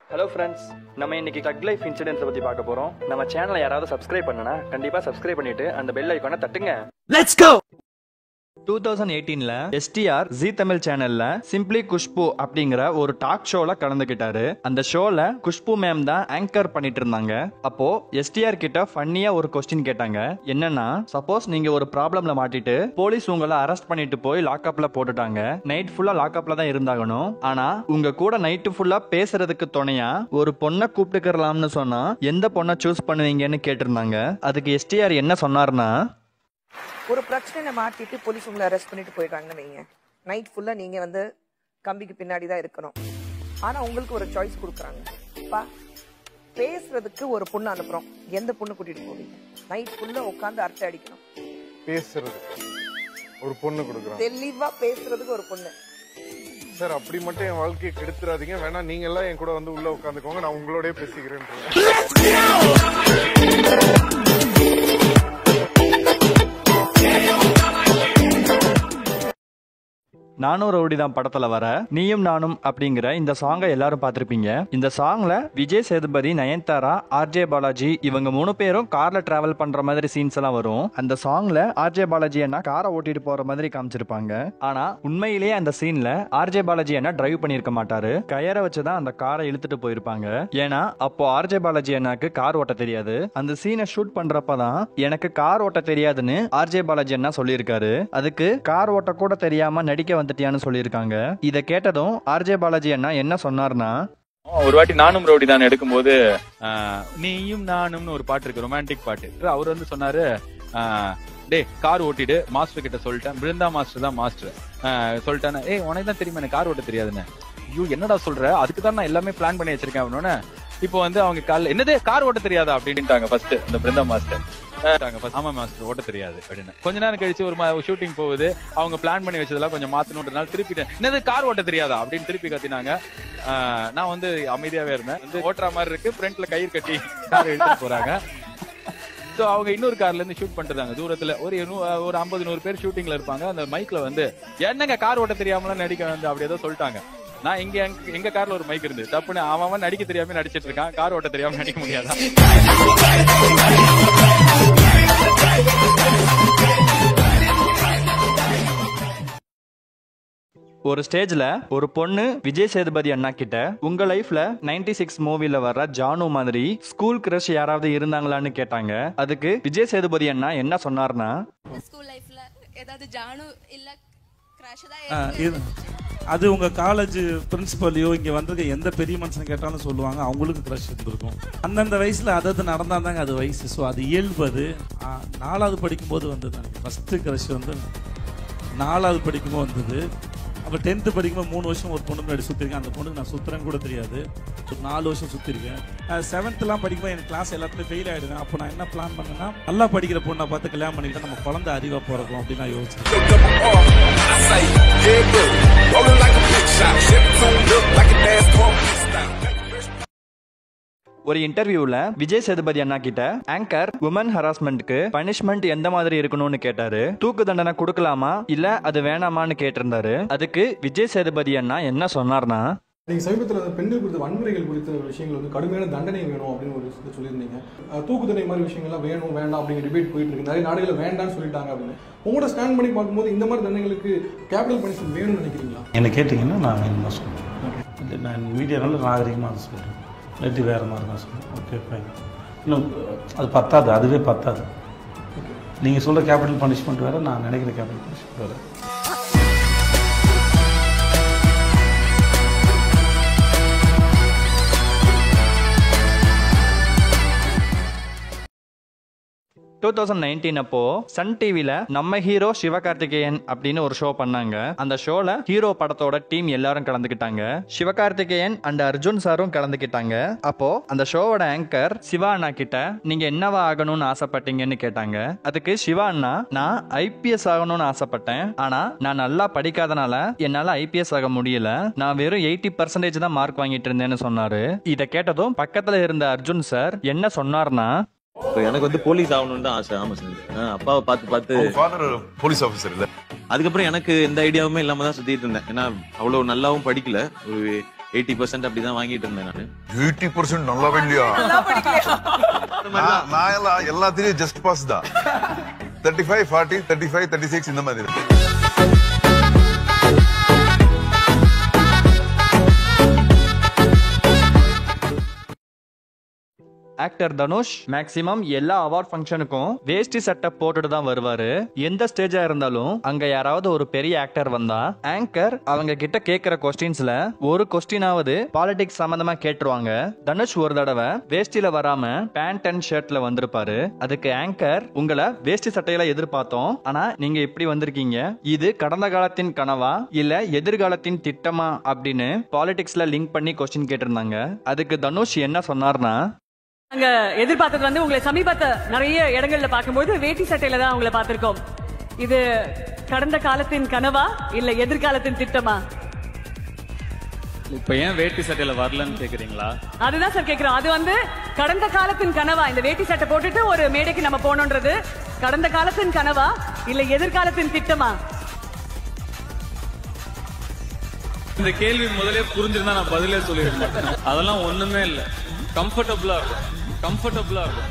Hello friends நம்ம இன்னைக்கு தக் லைஃப் இன்சிடென்ட்ஸை பத்தி பார்க்க போறோம் நம்ம சேனலை யாராவது சப்ஸ்கிரைப் பண்ணனா கண்டிப்பா சப்ஸ்கிரைப் பண்ணிட்டு அந்த பெல் ஐக்கானை தட்டுங்க Let's go! டூ தௌசண்ட் எயிட்டீன்ல எஸ்டிஆர் ஜி தமிழ் சேனல்ல சிம்பிளி குஷ்பு அப்படிங்கிற ஒரு டாக் ஷோல கலந்துக்கிட்டாரு அந்த ஷோல குஷ்பு மேம் தான் ஆங்கர் பண்ணிட்டு இருந்தாங்க அப்போ எஸ்டிஆர் கிட்ட ஃபன்னியா ஒரு கொஸ்டின் கேட்டாங்க என்னன்னா சப்போஸ் நீங்க ஒரு ப்ராப்ளம்ல மாட்டிட்டு போலீஸ் உங்களை அரெஸ்ட் பண்ணிட்டு போய் லாக்அப்ல போட்டுட்டாங்க நைட் ஃபுல்லா லாக்அப்ல தான் இருந்தாகணும் ஆனா உங்க கூட நைட்டு ஃபுல்லா பேசுறதுக்கு துணையா ஒரு பொண்ணை கூப்பிட்டுக்கலாம்னு சொன்னா எந்த பொண்ணை சூஸ் பண்ணுவீங்கன்னு கேட்டிருந்தாங்க அதுக்கு எஸ்டிஆர் என்ன சொன்னார்னா ஒரு பிரச்சனையில மாட்டிட்டு போலீஸ் உங்களை அரெஸ்ட் பண்ணிட்டு போயிடுறாங்கன்னு வைங்க நைட் ஃபுல்லா நீங்க வந்து கம்பிக்கு பின்னாடி தான் இருக்கணும் ஆனா உங்களுக்கு ஒரு சாய்ஸ் கொடுக்குறாங்க பா பேசுறதுக்கு ஒரு பொண்ணு அனுப்புறோம் எந்த பொண்ணு கூட்டிட்டு போவீங்க நைட் ஃபுல்லா உட்காந்து அரட்டை அடிக்கணும் பேசுறது ஒரு பொண்ணு கொடுக்குறான் தெளிவா பேசுறதுக்கு ஒரு பொண்ணு சார் அப்படி மட்டும் என் வாழ்க்கையை கெடுத்துறாதீங்க வேணா நீங்க எல்லாம் என் கூட வந்து உள்ள உட்காந்துக்கோங்க நான் உங்களோடய பேசிக்கிறேன் நானும் ரவுடி தான் படத்துல வர நீயும் நானும் அப்படிங்கிற இந்த சாங்கை எல்லாரும் பார்த்திருப்பீங்க இந்த சாங்ல விஜய் சேதுபதி நயன்தாரா ஆர்ஜே பாலாஜி இவங்க மூணு பேரும் கார்ல டிராவல் பண்ற மாதிரி சீன்ஸ் எல்லாம் வரும் அந்த சாங்ல ஆர்ஜே பாலாஜி அண்ணா காரை ஓட்டிட்டு போற மாதிரி காமிச்சிருப்பாங்க ஆனா உண்மையிலேயே அந்த சீன்ல ஆர்ஜே பாலாஜி அண்ணா டிரைவ் பண்ணிருக்க மாட்டாரு கயரை வச்சுதான் அந்த காரை இழுத்துட்டு போயிருப்பாங்க ஏன்னா அப்போ ஆர்ஜே பாலாஜி அண்ணாக்கு கார் ஓட்ட தெரியாது அந்த சீனை ஷூட் பண்றப்பதான் எனக்கு கார் ஓட்ட தெரியாதுன்னு ஆர்ஜே பாலாஜி அண்ணா சொல்லியிருக்காரு அதுக்கு கார் ஓட்ட கூட தெரியாம நடிக்க வந்துட்டியான்னு சொல்லியிருக்காங்க இத கேட்டதும் ஆர்ஜே பாலாஜி அண்ணா என்ன சொன்னார்னா ஒரு வாட்டி நானும் ரவுடி தான் எடுக்கும்போது ஆஹ், நீயும் நானும்னு ஒரு பாட்டு இருக்கு ரொமான்டிக் பாட்டு அவர் வந்து சொன்னாரு ஆஹ், டேய் கார் ஓட்டிடு மாஸ்டர் கிட்ட சொல்லிட்டேன் பிருந்தா மாஸ்டர் தான் மாஸ்டர் சொல்லிட்டேன் ஏய் உனக்கு தான் தெரியுமா எனக்கு கார் ஓட்ட தெரியாதுன்னு ஐயோ என்னடா சொல்ற அதுக்கு தான் நான் எல்லாமே பிளான் பண்ணி வச்சிருக்கேன் அப்படின்னு இப்போ வந்து அவங்க கால் என்னது கார் ஓட்ட தெரியாதா அப்படின்ட்டாங்க ஃபர்ஸ்ட் இந்த பிருந்தா மாஸ்டர் ஆஹ், first, ஆமா மாஸ்டர் ஓட்ட தெரியாது அப்படின்னு கொஞ்ச நேரம் கழிச்சு ஒரு ஷூட்டிங் போகுது அவங்க பிளான் பண்ணி வச்சதெல்லாம் கொஞ்சம் மாத்தணுன்றதுனால திருப்பி என்னது கார் ஓட்ட தெரியாதா அப்படின்னு திருப்பி கத்தினாங்க ஆஹ், நான் வந்து அமைதியாவே இருந்தேன் வந்து ஓட்டுற மாதிரி இருக்கு ஃப்ரண்ட்ல கயிறு கட்டி கார் எடுத்துட்டு போறாங்க சோ அவங்க இன்னொரு கார்ல இருந்து ஷூட் பண்றாங்க தூரத்துல ஒரு நூ- ஒரு ஐம்பது நூறு பேர் ஷூட்டிங்ல இருப்பாங்க அந்த மைக்ல வந்து என்னங்க கார் ஓட்ட தெரியாமலாம் நடிக்க வந்து அப்படி ஏதோ சொல்லிட்டாங்க நான் இங்க எங்க- எங்க கார்ல ஒரு மைக் இருந்து தப்புன்னு அவன் அவன் நடிக்க தெரியாம நடிச்சிட்டு இருக்கான் கார் ஓட்ட தெரியாம நடிக்க முடியாதா ஒரு ஸ்டேஜ்ல ஒரு பொண்ணு விஜய் சேதுபதி அண்ணா கிட்ட உங்க லைஃப்ல 96 சிக்ஸ் மூவில வர்ற ஜானு மாதிரி ஸ்கூல் கிரஷ் யாராவது இருந்தாங்களான்னு கேட்டாங்க அதுக்கு விஜய் சேதுபதி அண்ணா என்ன சொன்னார்னா ஸ்கூல் லைஃப்ல ஏதாவது ஜானு இல்ல கிராஷ் தான் ஆ, ஏதாவது இது அது உங்க காலேஜ் பிரின்சிபலையோ இங்க வந்திருக்க எந்த பெரிய மனுஷன் கேட்டாலும் சொல்லுவாங்க அவங்களுக்கு க்ரஷ் இருந்திருக்கும் அந்தந்த வயசுல அதது நடந்தா தாங்க அது வயசு ஸோ அது இயல்பு அது ஆ, நாலாவது படிக்கும்போது வந்தது எனக்கு ஃபர்ஸ்ட் க்ரஷ் வந்து நாலாவது படிக்கும்போது வந்தது அப்போ டென்த்து படிக்கும்போது மூணு வருஷம் ஒரு பொண்ணு முன்னாடி சுற்றிருக்கேன் அந்த பொண்ணுக்கு நான் சுற்றுறேன்னு கூட தெரியாது ஒரு நாலு வருஷம் சுற்றிருக்கேன் செவன்த்லாம் படிக்கும்போது எனக்கு கிளாஸ் எல்லாத்துலேயும் ஃபெயில் ஆகிடுவேன் அப்போ நான் என்ன பிளான் பண்ணேன்னா நல்லா படிக்கிற பொண்ணை பார்த்து கல்யாணம் பண்ணிக்கிட்டா நம்ம குழந்தை அறிவாக பிறக்கும் அப்படின்னு நான் யோசிச்சேன் ஒரு இன்டர்வியூல விஜய் சேதுபதி அண்ணா கிட்ட ஆங்கர் உமன் ஹராஸ்மெண்ட்க்கு பனிஷ்மெண்ட் எந்த மாதிரி இருக்கணும்னு கேட்டாரு தூக்கு தண்டனை கொடுக்கலாமா இல்ல அது வேணாமான்னு கேட்டிருந்தாரு அதுக்கு விஜய் சேதுபதி அண்ணா என்ன சொன்னார்னா நீங்க சமீபத்தில் அந்த பெண்கள் குறித்த வன்முறைகள் குறித்த விஷயங்கள் வந்து கடுமையான தண்டனை வேணும் அப்படின்னு ஒரு விஷயத்தை சொல்லியிருந்தீங்க அஹ் தூக்கு தண்டனை மாதிரி விஷயங்கள்லாம் வேணும் வேண்டாம் அப்படிங்கிற டிபேட் போயிட்டு இருக்கு நிறைய நாடுகளில் வேண்டாம்னு சொல்லிட்டாங்க அப்படின்னு உங்களோட ஸ்டாண்ட் பண்ணி பார்க்கும்போது இந்த மாதிரி தண்டனைகளுக்கு கேபிட்டல் பனிஷ்மெண்ட் வேணும்னு நினைக்கிறீங்களா என்னை கேட்டிங்கன்னா நான் என்ன சொல்லுவேன் இல்லை நான் மீடியானால நாகரிகமாக அதை சொல்கிறேன் இல்லாட்டி வேறு மாதிரி தான் சொல்லுவேன் ஓகே ஃபைன் இன்னும் அது பத்தாது அதுவே பத்தாது நீங்கள் சொல்கிற கேபிட்டல் பனிஷ்மெண்ட் வேறு நான் நினைக்கிற கேபிட்டல் பனிஷ்மெண்ட் வேறு டூ தௌசண்ட் நைன்டீன் அப்போ சன் டிவில நம்ம ஹீரோ சிவகார்த்திகேயன் அப்படின்னு ஒரு ஷோ பண்ணாங்க அந்த ஷோல ஹீரோ படத்தோட டீம் எல்லாரும் கலந்துக்கிட்டாங்க சிவகார்த்திகேயன் அண்ட் அர்ஜுன் சாரும் கலந்துக்கிட்டாங்க அப்போ அந்த ஷோவோட ஆங்கர் சிவா அண்ணா கிட்ட நீங்க என்னவா ஆகணும்னு ஆசைப்பட்டீங்கன்னு கேட்டாங்க அதுக்கு சிவா அண்ணா நான் ஐபிஎஸ் ஆகணும்னு ஆசைப்பட்டேன் ஆனா நான் நல்லா படிக்காதனால என்னால ஐபிஎஸ் ஆக முடியல நான் வெறும் எயிட்டி பர்சன்டேஜ் தான் மார்க் வாங்கிட்டு இருந்தேன்னு சொன்னாரு இதை கேட்டதும் பக்கத்துல இருந்த அர்ஜுன் சார் என்ன சொன்னார்னா So, எனக்கு வந்து போலீஸ் ஆகணும்னு தான் ஆசை ஆமா சார் அஹ் அப்பாவை பார்த்து பார்த்து ஃபாதர் போலீஸ் ஆஃபீஸர் இல்ல அதுக்கப்புறம் எனக்கு எந்த ஐடியாவுமே இல்லாம தான் சுத்திட்டு இருந்தேன் ஏன்னா அவ்வளவு நல்லாவும் படிக்கல ஒரு எயிட்டி பர்சன்ட் அப்படிதான் வாங்கிட்டு இருந்தேன் நானு எயிட்டி பர்சன்ட் நல்லாவே இல்லையா நான் நான் எல்லாம் எல்லாத்துலயும் ஜஸ்ட் பாஸ் தான் thirty five forty thirty five thirty six இந்த மாதிரி ஆக்டர் தனுஷ் மேக்ஸிமம் எல்லா அவார்ட் ஃபங்க்ஷனுக்கும் வேஷ்டி சட்டை போட்டுட்டு தான் வருவாரு எந்த ஸ்டேஜா இருந்தாலும் அங்க யாராவது ஒரு பெரிய ஆக்டர் வந்தா ஆங்கர் அவங்க கிட்ட கேக்குற கொஸ்டின்ஸ்ல ஒரு கொஸ்டினாவது பாலிடிக்ஸ் சம்பந்தமா கேட்டுருவாங்க தனுஷ் ஒரு தடவை வேஷ்டில வராம பேண்ட் அண்ட் ஷர்ட்ல வந்திருப்பாரு அதுக்கு ஆங்கர் உங்களை வேஷ்டி சட்டையில எதிர்பார்த்தோம் ஆனா நீங்க இப்படி வந்திருக்கீங்க இது கடந்த காலத்தின் கனவா இல்ல எதிர்காலத்தின் திட்டமா அப்படின்னு பாலிடிக்ஸ்ல லிங்க் பண்ணி கொஸ்டின் கேட்டிருந்தாங்க அதுக்கு தனுஷ் என்ன சொன்னார்னா நாங்க எதிர்பார்த்தது வந்து உங்களை சமீபத்த நிறைய இடங்கள்ல பார்க்கும்போது வேட்டி சட்டையில தான் உங்களை பார்த்திருக்கோம் இது கடந்த காலத்தின் கனவா இல்ல எதிர்காலத்தின் திட்டமா இப்ப ஏன் வேட்டி சட்டையில வரலன்னு கேக்குறீங்களா அதுதான் சார் கேக்குறோம் அது வந்து கடந்த காலத்தின் கனவா இந்த வேட்டி சட்டை போட்டுட்டு ஒரு மேடைக்கு நம்ம போனோன்றது கடந்த காலத்தின் கனவா இல்ல எதிர்காலத்தின் திட்டமா இந்த கேள்வி முதலே புரிஞ்சிருந்தா நான் பதிலே சொல்லிருக்க மாட்டேன் அதெல்லாம் ஒண்ணுமே இல்ல கம்ஃபர்டபுளா இருக்கும் கம்ஃபர்டபுளா இருக்கும்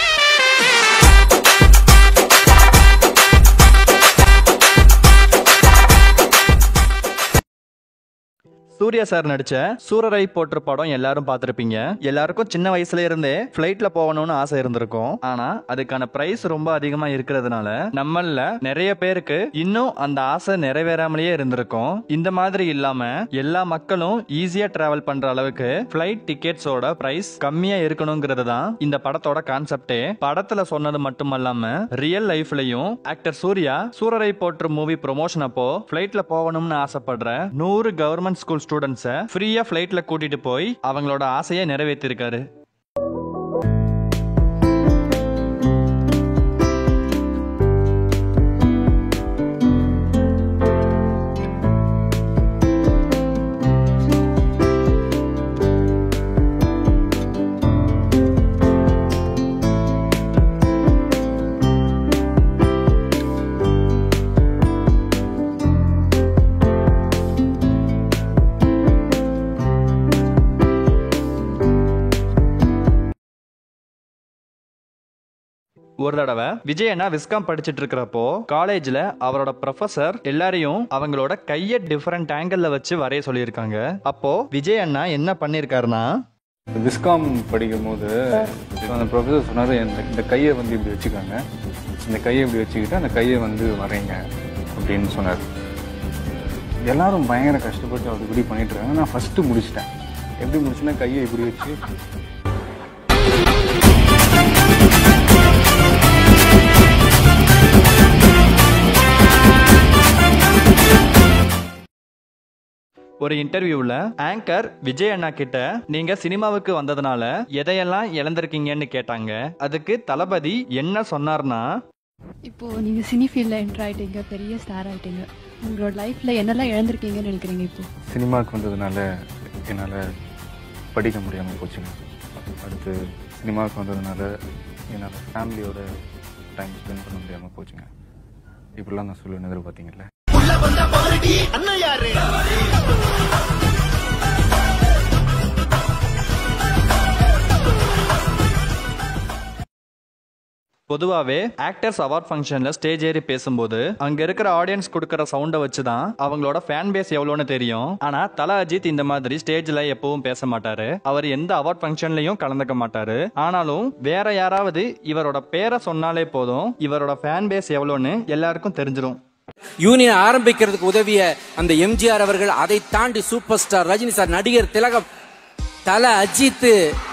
சூர்யா சார் நடிச்ச சூரரை போற்று படம் எல்லாரும் பார்த்திருப்பீங்க எல்லாருக்கும் சின்ன வயசுல இருந்தே ஃபிளைட்ல போகணும்னு ஆசை இருந்திருக்கும் ஆனா அதுக்கான பிரைஸ் ரொம்ப அதிகமா இருக்கிறதுனால நம்மள நிறைய பேருக்கு இன்னும் அந்த ஆசை நிறைவேறாமலேயே இருந்திருக்கும் இந்த மாதிரி இல்லாம எல்லா மக்களும் ஈஸியா டிராவல் பண்ற அளவுக்கு ஃபிளைட் டிக்கெட்ஸோட பிரைஸ் கம்மியா இருக்கணுங்கிறது தான் இந்த படத்தோட கான்செப்டே படத்துல சொன்னது மட்டுமல்லாம ரியல் லைஃப்லயும் actor Suriya Soorarai Pottru movie promotion அப்போ ஃபிளைட்ல போகணும்னு ஆசைப்படுற நூறு கவர்மெண்ட் ஸ்கூல் ஸ்டூடெண்ட்ஸை ஃப்ரீயா ஃபிளைட்ல கூட்டிட்டு போய் அவங்களோட ஆசையை நிறைவேற்றிருக்காரு ஒரு தடவை விஜய் அண்ணா விஸ்காம் படிச்சிட்டு இருக்கிறப்போ காலேஜ்ல அவரோட ப்ரொஃபசர் எல்லாரையும் அவங்களோட கையை டிஃபரெண்ட் ஆங்கிள் வச்சு வரைய சொல்லியிருக்காங்க அப்போ விஜய் அண்ணா என்ன பண்ணிருக்காருன்னா விஸ்காம் படிக்கும் போது அந்த ப்ரொஃபஸர் சொன்னார் இந்த இந்த கையை வந்து இப்படி வச்சுக்கோங்க இந்த கையை இப்படி வச்சுக்கிட்டு அந்த கையை வந்து வரைங்க அப்படின்னு சொன்னார் எல்லாரும் பயங்கர கஷ்டப்பட்டு அவர் இப்படி பண்ணிட்டு இருக்காங்க நான் ஃபஸ்ட்டு முடிச்சிட்டேன் எப்படி முடிச்சுன்னா கையை இப்படி வச்சு ஒரு இன்டர்வியூல ஆங்கர் விஜய் அண்ணா கிட்ட நீங்க சினிமாவுக்கு வந்ததுனால எதையெல்லாம் இழந்திருக்கீங்கன்னு கேட்டாங்க அதுக்கு தளபதி என்ன சொன்னார்னா இப்போ நீங்க சினி ஃபீல்ட்ல என்டர் ஆயிட்டீங்க பெரிய ஸ்டார் ஆயிட்டீங்க உங்களோட லைஃப்ல என்னெல்லாம் இழந்திருக்கீங்கன்னு நினைக்கிறீங்க இப்போ சினிமாவுக்கு வந்ததுனால என்னால் படிக்க முடியாமல் போச்சுங்க அடுத்து சினிமாவுக்கு வந்ததுனால என்னால் ஃபேமிலியோட டைம் ஸ்பெண்ட் பண்ண முடியாமல் போச்சுங்க இப்படிலாம் நான் சொல்லுவேன் எதிர்பார்த்தீங்கல்ல அண்ணன் யாரு பொதுவாவே ஆக்டர்ஸ் அவார்ட் ஃபங்க்ஷன்ல ஸ்டேஜ் ஏறி பேசும்போது அங்க இருக்கிற ஆடியன்ஸ் கொடுக்கற சவுண்டை வச்சு தான் அவங்களோட ஃபேன் பேஸ் எவ்வளோன்னு தெரியும் ஆனா தல அஜித் இந்த மாதிரி ஸ்டேஜ்ல எப்பவும் பேச மாட்டாரு அவர் எந்த அவார்ட் ஃபங்க்ஷன்லயும் கலந்துக்க மாட்டாரு ஆனாலும் வேற யாராவது இவரோட பேரை சொன்னாலே போதும் இவரோட ஃபேன் பேஸ் எவ்வளோன்னு எல்லாருக்கும் தெரிஞ்சிடும் யூனியன் ஆரம்பிக்கிறதுக்கு உதவிய அந்த எம்ஜிஆர் அவர்கள் அதை தாண்டி சூப்பர் ஸ்டார் ரஜினி சார் நடிகர் திலகம் தல அஜித்